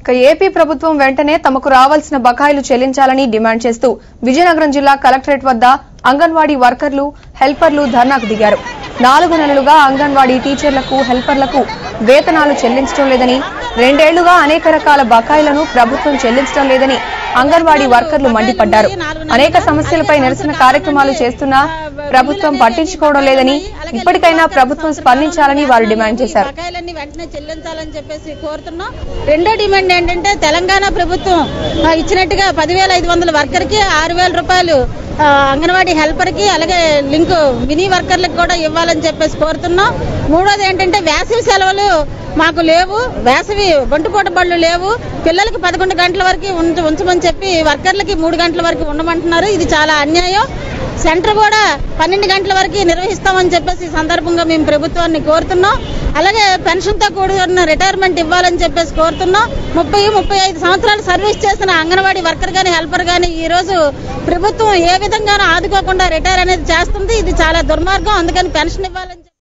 ఇక ఏపీ ప్రభుత్వం వెంటనే తమకు రావాల్సిన బకాయిలు చెల్లించాలని డిమాండ్ చేస్తూ విజయనగరం జిల్లా కలెక్టరేట్ వద్ద అంగన్వాడీ వర్కర్లు హెల్పర్లు ధర్నాకు దిగారు నాలుగు నెలలుగా అంగన్వాడీ టీచర్లకు హెల్పర్లకు వేతనాలు చెల్లించడం లేదని రెండేళ్లుగా అనేక రకాల బకాయిలను ప్రభుత్వం చెల్లించడం లేదని అంగన్వాడీ వర్కర్లు మండిపడ్డారు అనేక సమస్యలపై నిరసన కార్యక్రమాలు చేస్తున్నా ప్రభుత్వం పట్టించుకోవడం లేదని ఇప్పటికైనా ప్రభుత్వం స్పందించాలని వారు డిమాండ్ చేశారు బకాయిలన్నీ వెంటనే చెల్లించాలని చెప్పేసి కోరుతున్నాం రెండో డిమాండ్ ఏంటంటే తెలంగాణ ప్రభుత్వం ఆ, ఇచ్చినట్టుగా పదివేల ఐదు వందల వర్కర్ కి ఆరు వేల రూపాయలు ఆ, అంగన్వాడీ హెల్పర్ కి అలాగే లింక్ మినీ వర్కర్లకు కూడా ఇవ్వాలని చెప్పేసి కోరుతున్నాం మూడోది ఏంటంటే వేసవి సెలవులు మాకు లేవు వేసవి బంటుపూట బళ్ళు లేవు పిల్లలకి పదకొండు గంటల వరకు ఉంచ ఉంచమని చెప్పి వర్కర్లకి మూడు గంటల వరకు ఉండమంటున్నారు ఇది చాలా అన్యాయం సెంటర్ కూడా పన్నెండు గంటల వరకు నిర్వహిస్తామని చెప్పేసి ఈ సందర్భంగా మేము ప్రభుత్వాన్ని కోరుతున్నాం అలాగే పెన్షన్ తో కూడిన రిటైర్మెంట్ ఇవ్వాలని చెప్పేసి కోరుతున్నాం ముప్పై ముప్పై ఐదు సంవత్సరాలు సర్వీస్ చేసిన అంగన్వాడీ వర్కర్ గాని హెల్పర్ గాని ఈ రోజు ప్రభుత్వం ఏ విధంగానూ ఆదుకోకుండా రిటైర్ అనేది చేస్తుంది ఇది చాలా దుర్మార్గం అందుకని పెన్షన్ ఇవ్వాలని చెప్పి